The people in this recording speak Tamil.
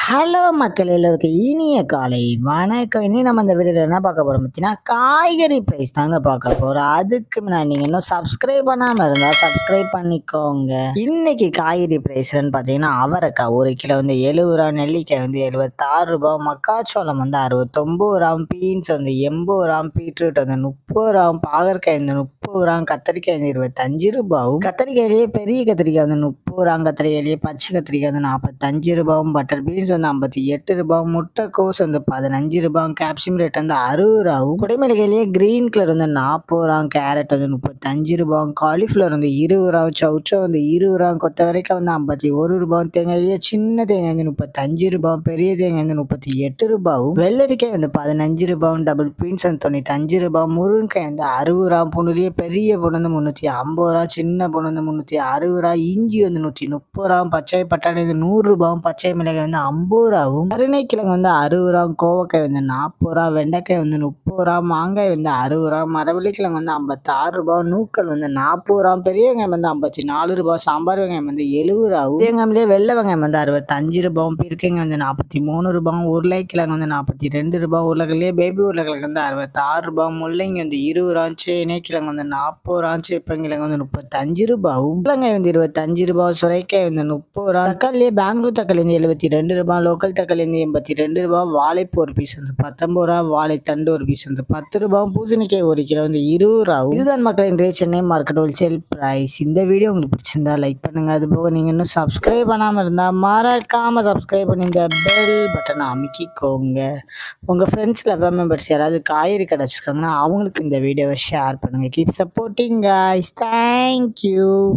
ஹலோ மக்கள் எல்லோருக்கும் இனிய காலை வணக்கம் இனி நம்ம இந்த வீடியோவில் என்ன பார்க்க போகிறோம் பார்த்தீங்கன்னா காய்கறி ப்ரைஸ் தாங்க பார்க்க போகிறோம் அதுக்கு முன்னாடி நீங்கள் இன்னும் சப்ஸ்கிரைப் பண்ணாமல் இருந்தால் சப்ஸ்கிரைப் பண்ணிக்கோங்க இன்னைக்கு காய்கறி ப்ரைஸ்லன்னு பார்த்தீங்கன்னா அவரைக்காய் ஒரு கிலோ வந்து எழுபது ரூபா நெல்லிக்காய் வந்து எழுபத்தாறு ரூபா மக்காச்சோளம் வந்து அறுபத்தொம்பது ரூபா பீன்ஸ் வந்து எண்பது ரூபா பீட்ரூட் வந்து முப்பது ரூபா பாகற்காய் வந்து முப்பது ரூபா கத்திரிக்காய் வந்து இருபத்தஞ்சு ரூபாவும் கத்திரிக்காயிலேயே பெரிய கத்திரிக்காய் வந்து முப்பது ரூபா கத்திரிக்காயிலேயே பச்சை கத்திரிக்காய் வந்து நாற்பத்தஞ்சு ரூபாவும் பட்டர் பீன்ஸ் வந்து ஐம்பத்தி எட்டு ரூபாவும் முட்டைக்கோஸ் வந்து பதினஞ்சு ரூபாவும் கேப்சியம் ரேட் வந்து அறுபது ரூபாவும் குடைமிளகாயிலேயே கிரீன் கலர் வந்து நாற்பது ரூபா கேரட் வந்து முப்பத்தஞ்சு ரூபாவும் காலிஃப்ளவர் வந்து இருபது ரூபா சவுச்சோ வந்து இருபது ரூபா கொத்தவரைக்காய் வந்து ஐம்பத்தி ஒரு ரூபாவும் தேங்காயிலேயே சின்ன தேங்காய் வந்து முப்பத்தஞ்சு ரூபாவும் பெரிய தேங்காய் வந்து முப்பத்தி எட்டு ரூபாவும் வெள்ளரிக்காய் வந்து பதினஞ்சு ரூபாவும் டபுள் பீன்ஸ் வந்து தொண்ணூத்தஞ்சு ரூபாய் முருங்கைக்காய் வந்து அறுபது ரூபா பூண்டுலேயே பெரிய பூண்டு வந்து முந்நூற்றி ஐம்பது ரூபா சின்ன பூண்டு வந்து முந்நூற்றி அறுபது ரூபா இஞ்சி வந்து நூற்றி முப்பது ரூபா பச்சை பட்டாணி வந்து நூறு ரூபாவும் பச்சை மிளகாய் வந்து ஐம்பது ரூபாவும் கருணைக்கிழங்கு வந்து அறுபது ரூபா கோவக்காய் வந்து நாற்பது ரூபா வெண்டைக்காய் வந்து முப்பது ரூபா மாங்காய் வந்து அறுபது ரூபா மரவள்ளிக்கிழங்கு வந்து ஐம்பத்தாறு ரூபா நூக்கல் வந்து நாற்பது ரூபா பெரிய வெங்காயம் வந்து ஐம்பத்தி நாலு ரூபா சாம்பார் வெங்காயம் வந்து எழுபது ரூபாவும் வெங்காயம்லேயே வெள்ளை வெங்காயம் வந்து அறுபத்தஞ்சு ரூபாவும் பீர்க்கங்க வந்து நாற்பத்தி மூணு ரூபாவும் உருளைக்கிழங்கு வந்து நாற்பத்தி ரெண்டு ரூபாய் உருளைக்கிழங்கு பேபி உருளைக்கிழங்கு வந்து அறுபத்தாறு ரூபாய் முள்ளங்கி வந்து இருபது ரூபா சேனைக்கிழங்கு வந்து நாற்பது ரூபா சேப்பங்கிழங்கு வந்து முப்பத்தஞ்சு ரூபாவும் உருளைங்காய் வந்து இருபத்தஞ்சு ரூபாய் சுரைக்காய் வந்து முப்பது ரூபா தக்காளியே பெங்களூர் தக்காளி வந்து எழுபத்தி ரெண்டு ரூபாய் லோக்கல் தக்காளி வந்து எண்பத்தி ரெண்டு ரூபாய் வாழைப்பூ ஒரு பீஸ் வந்து பத்தொம்பது ரூபா வாழைத்தண்டு ஒரு பீஸ் வந்து பத்து ரூபாய் பூசணிக்காய் ஒரு கிலோ வந்து இருபது ரூபாவும் இதுதான் மக்கள் இன்றைய சென்னை மார்க்கெட் ஹோல்சேல் ப்ரைஸ் இந்த வீடியோ உங்களுக்கு பிடிச்சிருந்தா லைக் பண்ணுங்க அது போக நீங்கள் இன்னும் சப்ஸ்கிரைப் பண்ணாமல் இருந்தால் மறக்காமல் சப்ஸ்கிரைப் பண்ணி இந்த பெல் பட்டனை அமைக்கிக்கோங்க உங்கள் ஃப்ரெண்ட்ஸ் லெவல் மெம்பர்ஸ் யாராவது காய்கறி கடை வச்சுருக்காங்கன்னா அவங்களுக்கு இந்த வீடியோவை ஷேர் பண்ணுங்கள் கீப் சப்போர்ட்டிங் guys தேங்க்யூ